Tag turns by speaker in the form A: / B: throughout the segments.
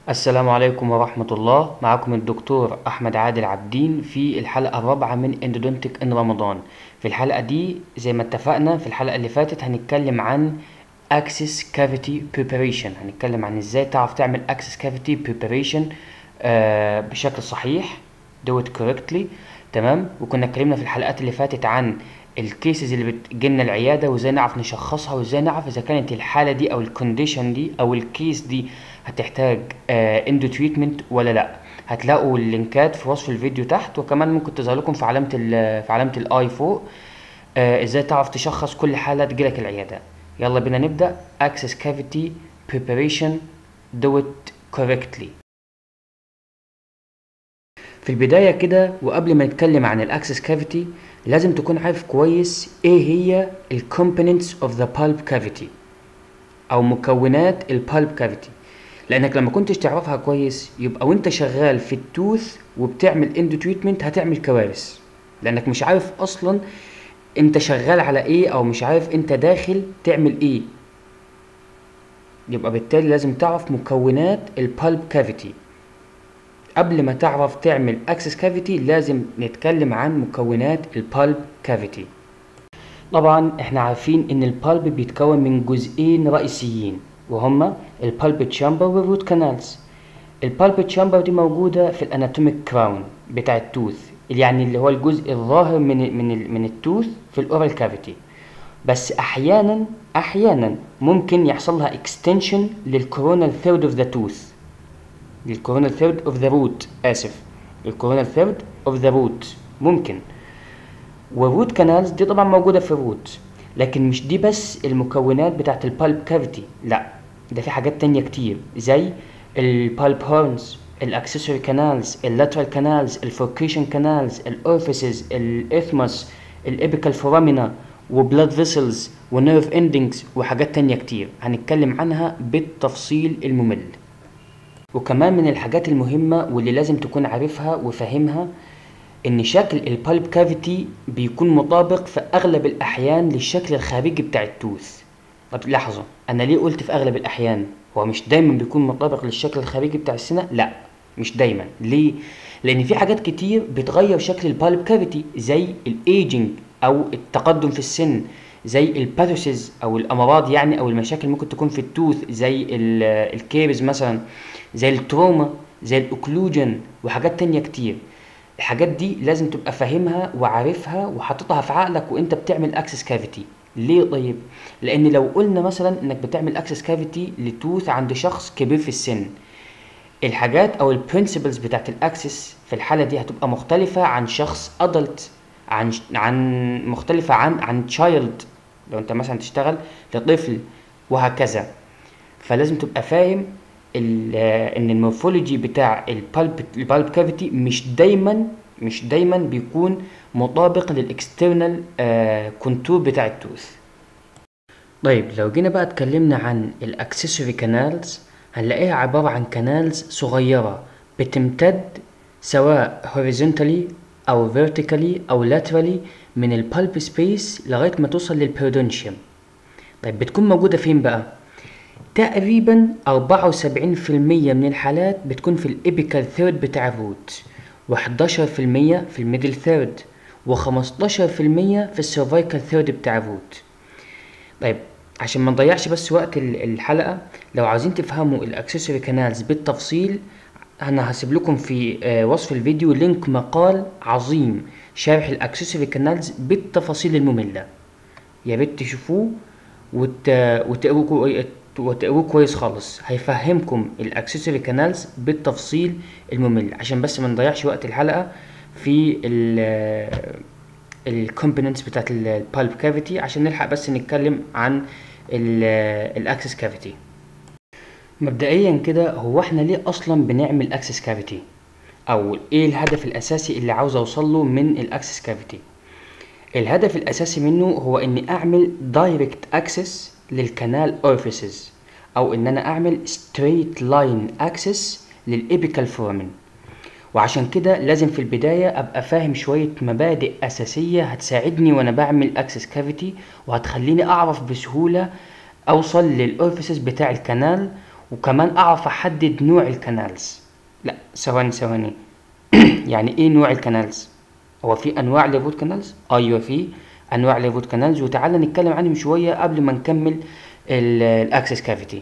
A: السلام عليكم ورحمة الله معكم الدكتور أحمد عادل عابدين في الحلقة الرابعة من اندودونتك ان رمضان في الحلقة دي زي ما اتفقنا في الحلقة اللي فاتت هنتكلم عن access cavity preparation هنتكلم عن ازاي تعرف تعمل access cavity preparation آه بشكل صحيح do it correctly تمام وكنا اتكلمنا في الحلقات اللي فاتت عن الكيسز اللي بتجيلنا العيادة وازاي نعرف نشخصها وازاي نعرف اذا كانت الحالة دي او الكونديشن دي او الكيس دي هتحتاج اندو تريتمنت ولا لا هتلاقوا اللينكات في وصف الفيديو تحت وكمان ممكن تظهر لكم في علامة ال في علامة الاي فوق آه ازاي تعرف تشخص كل حالة تجيلك العيادة يلا بينا نبدأ access cavity preparation do it correctly في البداية كده وقبل ما نتكلم عن الاكسس كافيتي لازم تكون عارف كويس ايه هي ال components of the pulp cavity او مكونات البالب كافيتي لانك لما كنتش تعرفها كويس يبقى وانت شغال في التوث وبتعمل اندو تريتمنت هتعمل كوارث لانك مش عارف اصلا انت شغال على ايه او مش عارف انت داخل تعمل ايه يبقى بالتالي لازم تعرف مكونات البالب كافيتي قبل ما تعرف تعمل اكسس كافيتي لازم نتكلم عن مكونات البالب كافيتي طبعا احنا عارفين ان البالب بيتكون من جزئين رئيسيين وهما البالب تشامبر والروت كانالز البالب تشامبر دي موجودة في الاناتوميك كراون بتاع التوث يعني اللي هو الجزء الظاهر من من من التوث في الاورال كافيتي بس احيانا احيانا ممكن يحصل لها اكستنشن للكورونال ثيرد اوف ذا توث للكورونال ثيرد اوف ذا روت اسف الكورونال ثيرد اوف ذا روت ممكن والروت كانالز دي طبعا موجوده في الروت لكن مش دي بس المكونات بتاعت البالب كافيتي لا ده في حاجات تانية كتير زي البالب هورنز الاكسسوري كانالز اللاترال كانالز الفوركيشن كانالز الاورفيسز الاثموس الابيكال فورامينا وبلاد فيسلز ونيرف اندنجز وحاجات تانية كتير هنتكلم عنها بالتفصيل الممل وكمان من الحاجات المهمة واللي لازم تكون عارفها وفاهمها ان شكل البالب كافيتي بيكون مطابق في اغلب الاحيان للشكل الخارجي بتاع التوث طب لحظة انا ليه قلت في اغلب الاحيان هو مش دايما بيكون مطابق للشكل الخارجي بتاع السنة لا مش دايما ليه لان في حاجات كتير بتغير شكل البالب كافيتي زي الايجنج او التقدم في السن زي الباثوسيز او الامراض يعني او المشاكل ممكن تكون في التوث زي الكيرز مثلا زي التروما زي الاوكلوجن وحاجات تانية كتير الحاجات دي لازم تبقى فاهمها وعارفها وحاططها في عقلك وانت بتعمل اكسس كافيتي ليه طيب لان لو قلنا مثلا انك بتعمل اكسس كافيتي لتوث عند شخص كبير في السن الحاجات او البرنسبلز بتاعت الاكسس في الحاله دي هتبقى مختلفه عن شخص ادلت عن عن مختلفه عن عن تشايلد لو انت مثلا تشتغل لطفل وهكذا فلازم تبقى فاهم ان المورفولوجي بتاع البالب البالب كافيتي مش دايما مش دايما بيكون مطابق للاكسترنال كونتور بتاع التوث طيب لو جينا بقى اتكلمنا عن الاكسسوري كانالز هنلاقيها عبارة عن كانالز صغيرة بتمتد سواء horizontally او vertically او laterally من البالب سبيس لغاية ما توصل للبيرودونشيوم طيب بتكون موجودة فين بقى؟ تقريبا أربعة وسبعين في المية من الحالات بتكون في الإبيكال ثيرد بتاع الروت وحداشر في المية في الميدل ثيرد وخمستاشر في المية في السيرفايكال ثيرد بتاع الروت طيب عشان ما نضيعش بس وقت الحلقة لو عايزين تفهموا الأكسسوري كانالز بالتفصيل أنا هسيب لكم في وصف الفيديو لينك مقال عظيم شارح الأكسسوري كانالز بالتفاصيل المملة يا ريت تشوفوه وت... وتقروه وتقروه كويس خالص هيفهمكم الاكسسوري كانالز بالتفصيل الممل عشان بس ما نضيعش وقت الحلقه في ال الكومبوننتس بتاعت البالب كافيتي عشان نلحق بس نتكلم عن الاكسس كافيتي مبدئيا كده هو احنا ليه اصلا بنعمل اكسس كافيتي او ايه الهدف الاساسي اللي عاوز اوصله من الاكسس كافيتي الهدف الاساسي منه هو اني اعمل دايركت اكسس للكنال اورفيسز او ان انا اعمل ستريت لاين اكسس للابيكال فورامين وعشان كده لازم في البداية ابقى فاهم شوية مبادئ اساسية هتساعدني وانا بعمل اكسس كافيتي وهتخليني اعرف بسهولة اوصل للاورفيسز بتاع الكنال وكمان اعرف احدد نوع الكنالز لا ثواني ثواني يعني ايه نوع الكنالز هو في انواع للروت كانالز ايوه في انواع للروت كانالز وتعالى نتكلم عنهم شويه قبل ما نكمل الاكسس كافيتي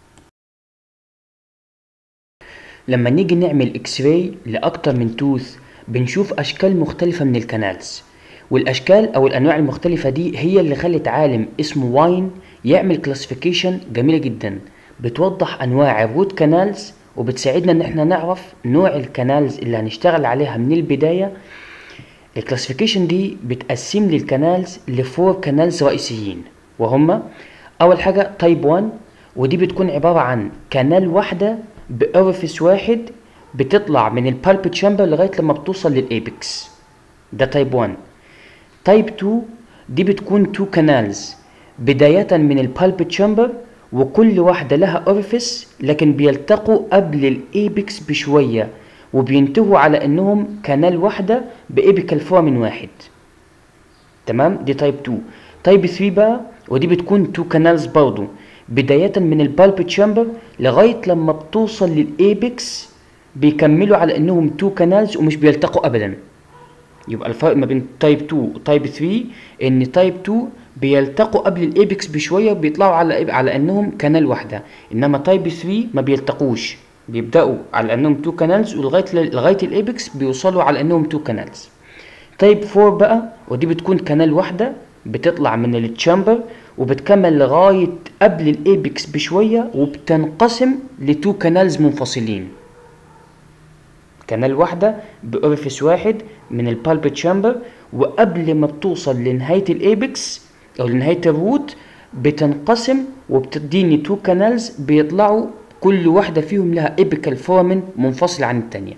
A: لما نيجي نعمل اكس راي لاكتر من توث بنشوف اشكال مختلفه من الكنالز والاشكال او الانواع المختلفه دي هي اللي خلت عالم اسمه واين يعمل كلاسيفيكيشن جميله جدا بتوضح انواع الروت كانالز وبتساعدنا ان احنا نعرف نوع الكنالز اللي هنشتغل عليها من البدايه الكلاسيفيكيشن دي بتقسم لي الكنالز لفور كنالز رئيسيين وهما اول حاجه تايب 1 ودي بتكون عباره عن كنال واحده باورفيس واحد بتطلع من البالب تشامبر لغايه لما بتوصل للايبكس ده تايب 1 تايب 2 دي بتكون 2 كانالز بدايه من البالب تشامبر وكل واحده لها اورفيس لكن بيلتقوا قبل الايبكس بشويه وبينتهوا على انهم كانال واحده بايبيكال فورمن واحد تمام دي تايب 2 تايب 3 بقى ودي بتكون 2 كانالز برضو بداية من البالب تشامبر لغاية لما بتوصل للايبكس بيكملوا على انهم 2 كانالز ومش بيلتقوا ابدا يبقى الفرق ما بين تايب 2 وتايب 3 ان تايب 2 بيلتقوا قبل الايبكس بشويه وبيطلعوا على على انهم كانال واحده انما تايب 3 ما بيلتقوش بيبداوا على انهم 2 كانالز ولغايه لغايه الايبكس بيوصلوا على انهم 2 كانالز تايب 4 بقى ودي بتكون كانال واحده بتطلع من التشامبر وبتكمل لغايه قبل الايبكس بشويه وبتنقسم لتو كانالز منفصلين كانال واحدة بأورفيس واحد من البالب تشامبر وقبل ما بتوصل لنهاية الإيبكس أو لنهاية الروت بتنقسم وبتديني تو كانالز بيطلعوا كل واحدة فيهم لها ايبيكال فورمن منفصل عن التانية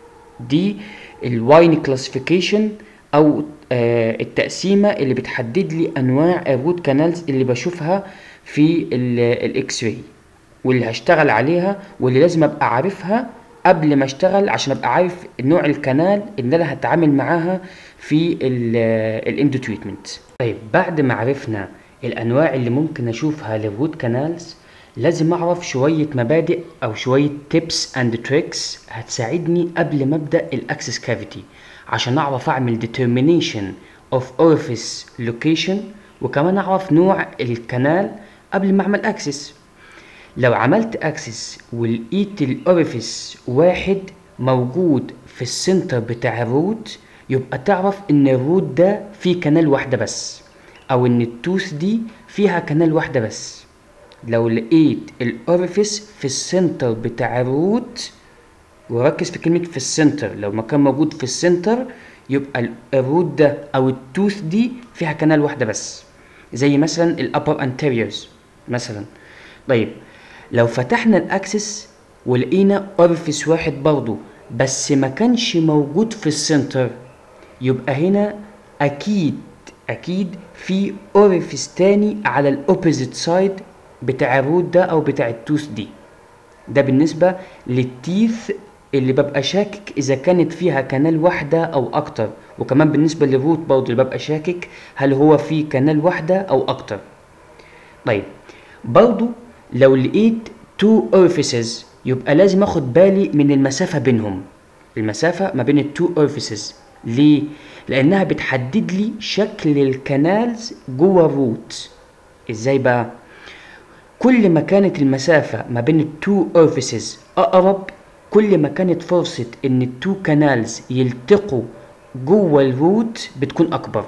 A: دي الواين كلاسيفيكيشن أو آه التقسيمة اللي بتحدد لي أنواع الروت كانالز اللي بشوفها في الإكس راي واللي هشتغل عليها واللي لازم أبقى عارفها قبل ما اشتغل عشان ابقى عارف نوع الكنال اللي انا هتعامل معاها في الاندو تريتمنت طيب بعد ما عرفنا الانواع اللي ممكن اشوفها للروت كانالز لازم اعرف شوية مبادئ او شوية تيبس اند تريكس هتساعدني قبل ما ابدا الاكسس كافيتي عشان اعرف اعمل determination of orifice location وكمان اعرف نوع الكنال قبل ما اعمل اكسس لو عملت اكسس ولقيت الاوريفيس واحد موجود في السنتر بتاع الروت يبقى تعرف ان الروت ده فيه كنال واحدة بس او ان التوث دي فيها كنال واحدة بس لو لقيت الاوريفيس في السنتر بتاع الروت وركز في كلمة في السنتر لو مكان موجود في السنتر يبقى الروت ده او التوث دي فيها كنال واحدة بس زي مثلا الابر انتيريورز مثلا طيب لو فتحنا الاكسس ولقينا اورفيس واحد برضو بس ما كانش موجود في السنتر يبقى هنا اكيد اكيد في اورفيس تاني على الاوبوزيت سايد بتاع الروت ده او بتاع التوث دي ده بالنسبة للتيث اللي ببقى شاكك اذا كانت فيها كنال واحدة او اكتر وكمان بالنسبة للروت برضو اللي ببقى شاكك هل هو فيه كنال واحدة او اكتر طيب برضو لو لقيت تو orifices يبقى لازم اخد بالي من المسافة بينهم المسافة ما بين التو orifices ليه؟ لأنها بتحدد لي شكل الكنالز جوه الروت ازاي بقى؟ كل ما كانت المسافة ما بين التو orifices أقرب كل ما كانت فرصة إن التو كانالز يلتقوا جوه الروت بتكون أكبر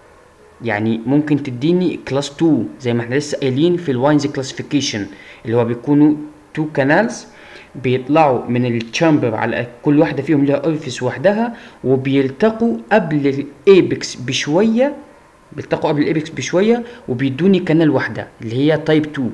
A: يعني ممكن تديني كلاس 2 زي ما احنا لسه قايلين في الواينز كلاسيفيكيشن اللي هو بيكونوا 2 كانالز بيطلعوا من التشامبر على كل واحده فيهم لها اورفيس وحدها وبيلتقوا قبل الايبكس بشويه بيلتقوا قبل الايبكس بشويه وبيدوني كانال واحده اللي هي تايب 2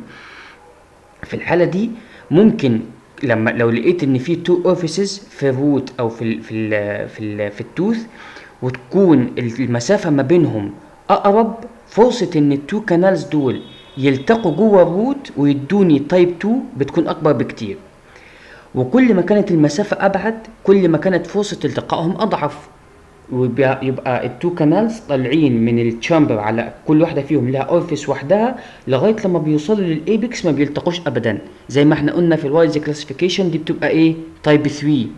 A: في الحاله دي ممكن لما لو لقيت ان في تو اورفيسز في الروت او في ال في ال في ال في التوث وتكون المسافه ما بينهم اقرب فرصه ان التو كانالز دول يلتقوا جوه الروت ويدوني تايب 2 بتكون اكبر بكتير وكل ما كانت المسافة أبعد كل ما كانت فرصة التقائهم أضعف ويبقى التو كانالز طالعين من التشامبر على كل واحده فيهم لها اورفيس وحدها لغايه لما بيوصلوا للايبكس ما بيلتقوش ابدا زي ما احنا قلنا في الوايز كلاسيفيكيشن دي بتبقى ايه تايب 3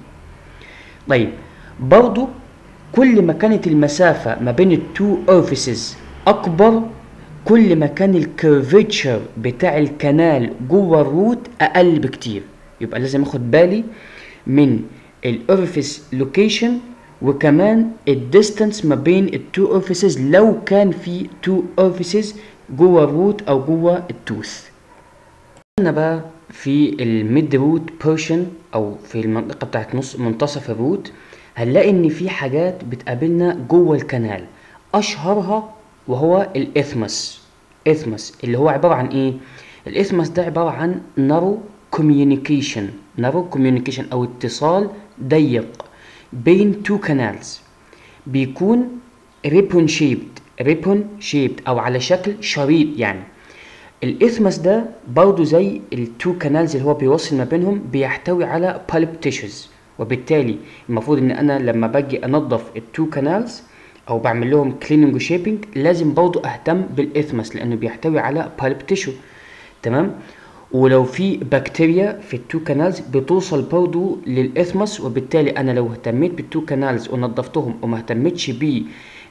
A: طيب برضو كل ما كانت المسافه ما بين التو اورفيسز اكبر كل ما كان الكيرفيتشر بتاع الكنال جوه الروت اقل بكتير يبقى لازم اخد بالي من الاورفيس لوكيشن وكمان الديستانس ما بين التو اورفيسز لو كان في تو اورفيسز جوه الروت او جوه التوث انا بقى في الميد روت بورشن او في المنطقه بتاعت نص منتصف الروت هنلاقي ان في حاجات بتقابلنا جوه الكنال اشهرها وهو الاثمس اثمس اللي هو عباره عن ايه الاثمس ده عباره عن نارو كوميونيكيشن نارو كوميونيكيشن او اتصال ضيق بين تو كانالز بيكون ريبون شيبد ريبون شيبد او على شكل شريط يعني الاثمس ده برضه زي التو كانالز اللي هو بيوصل ما بينهم بيحتوي على بالب تيشوز وبالتالي المفروض ان انا لما باجي انظف التو كانالز او بعمل لهم كليننج وشيبنج لازم برضه اهتم بالاثمس لانه بيحتوي على بالب تيشو تمام ولو في بكتيريا في التو كانالز بتوصل برضه للاثمس وبالتالي انا لو اهتميت بالتو كانالز ونظفتهم وما اهتمتش بيه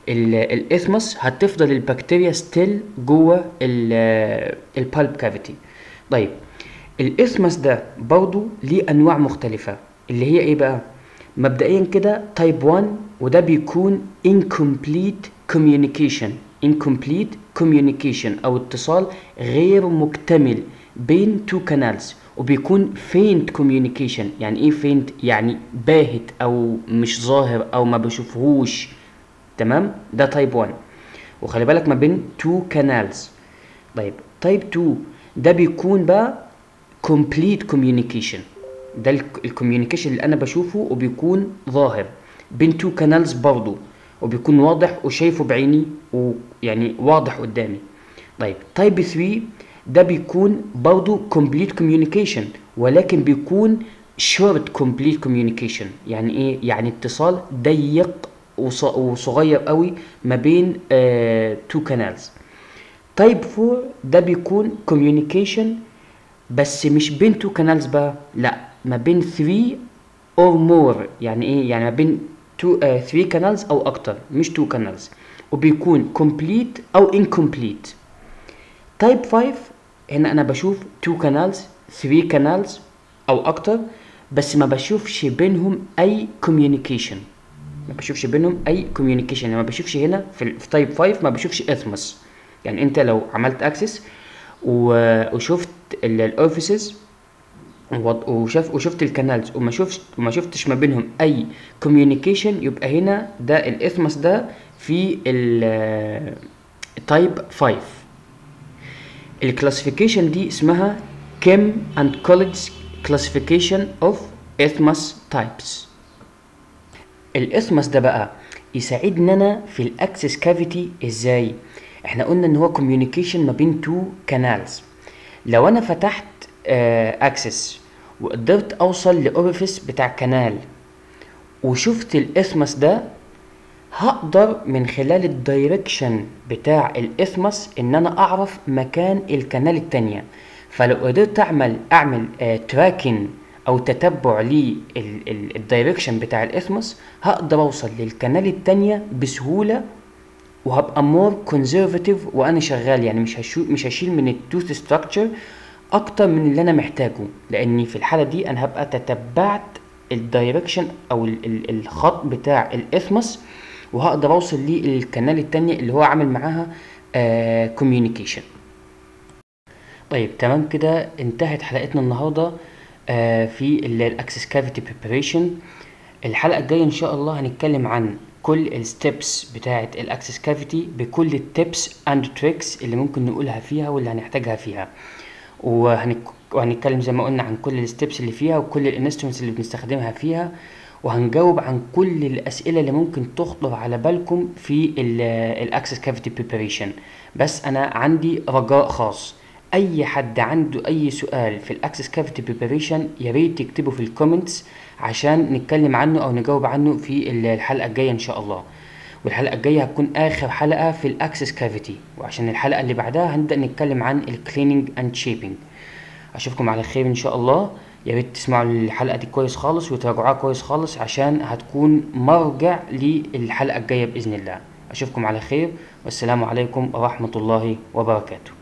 A: الاثمس هتفضل البكتيريا ستيل جوه البالب كافيتي طيب الاثمس ده برضه ليه انواع مختلفه اللي هي ايه بقى مبدئيا كده تايب 1 وده بيكون incomplete communication incomplete communication او اتصال غير مكتمل بين تو كانالز وبيكون faint communication يعني ايه faint يعني باهت او مش ظاهر او ما بشوفهوش تمام ده تايب 1 وخلي بالك ما بين تو كانالز طيب تايب 2 ده بيكون بقى complete communication ده الكوميونيكيشن اللي انا بشوفه وبيكون ظاهر بين تو كانالز برضه وبيكون واضح وشايفه بعيني ويعني واضح قدامي طيب تايب 3 ده بيكون برضه complete communication ولكن بيكون short complete communication يعني ايه يعني اتصال ضيق وصغير قوي ما بين تو كانالز تايب 4 ده بيكون communication بس مش بين تو كانالز بقى لا ما بين 3 or more يعني ايه يعني ما بين 2 3 كانالز او اكتر مش 2 كانالز وبيكون complete او incomplete تايب 5 هنا انا بشوف 2 كانالز 3 كانالز او اكتر بس ما بشوفش بينهم اي communication ما بشوفش بينهم اي communication يعني ما بشوفش هنا في تايب 5 ما بشوفش اثمس يعني انت لو عملت اكسس وشفت الاوفيسز وشاف وشفت الكانالز وما شفتش وما شفتش ما بينهم اي كوميونيكيشن يبقى هنا ده الاثمس ده في التايب 5 الكلاسيفيكيشن دي اسمها كيم اند كوليدز كلاسيفيكيشن اوف اثمس تايبس الاثمس ده بقى يساعدنا انا في الاكسس كافيتي ازاي احنا قلنا ان هو كوميونيكيشن ما بين تو كانالز لو انا فتحت اكسس وقدرت اوصل لاوريفيس بتاع كنال وشفت الاثمس ده هقدر من خلال الدايركشن بتاع الاثمس ان انا اعرف مكان الكنال التانية فلو قدرت اعمل اعمل تراكن او تتبع للدايركشن بتاع الاثمس هقدر اوصل للكنال التانية بسهولة وهبقى مور كونزرفاتيف وانا شغال يعني مش هشو مش هشيل من التوث ستراكشر اكتر من اللي انا محتاجه لاني في الحاله دي انا هبقى تتبعت الدايركشن او ال ال الخط بتاع الاثمس وهقدر اوصل للكنال التانية اللي هو عامل معاها كوميونيكيشن طيب تمام كده انتهت حلقتنا النهارده آه في الاكسس كافيتي بريباريشن الحلقه الجايه ان شاء الله هنتكلم عن كل الستبس بتاعه الاكسس كافيتي بكل التبس اند تريكس اللي ممكن نقولها فيها واللي هنحتاجها فيها وهنك... وهنتكلم زي ما قلنا عن كل الستبس اللي فيها وكل الانسترومنتس اللي بنستخدمها فيها وهنجاوب عن كل الاسئله اللي ممكن تخطر على بالكم في الاكسس كافيتي بريباريشن بس انا عندي رجاء خاص اي حد عنده اي سؤال في الاكسس كافيتي بريباريشن يا ريت تكتبه في الكومنتس عشان نتكلم عنه او نجاوب عنه في الحلقه الجايه ان شاء الله والحلقه الجايه هتكون اخر حلقه في الاكسس كافيتي وعشان الحلقه اللي بعدها هنبدا نتكلم عن الكليننج اند شيبنج اشوفكم على خير ان شاء الله يا ريت تسمعوا الحلقه دي كويس خالص وتراجعوها كويس خالص عشان هتكون مرجع للحلقه الجايه باذن الله اشوفكم على خير والسلام عليكم ورحمه الله وبركاته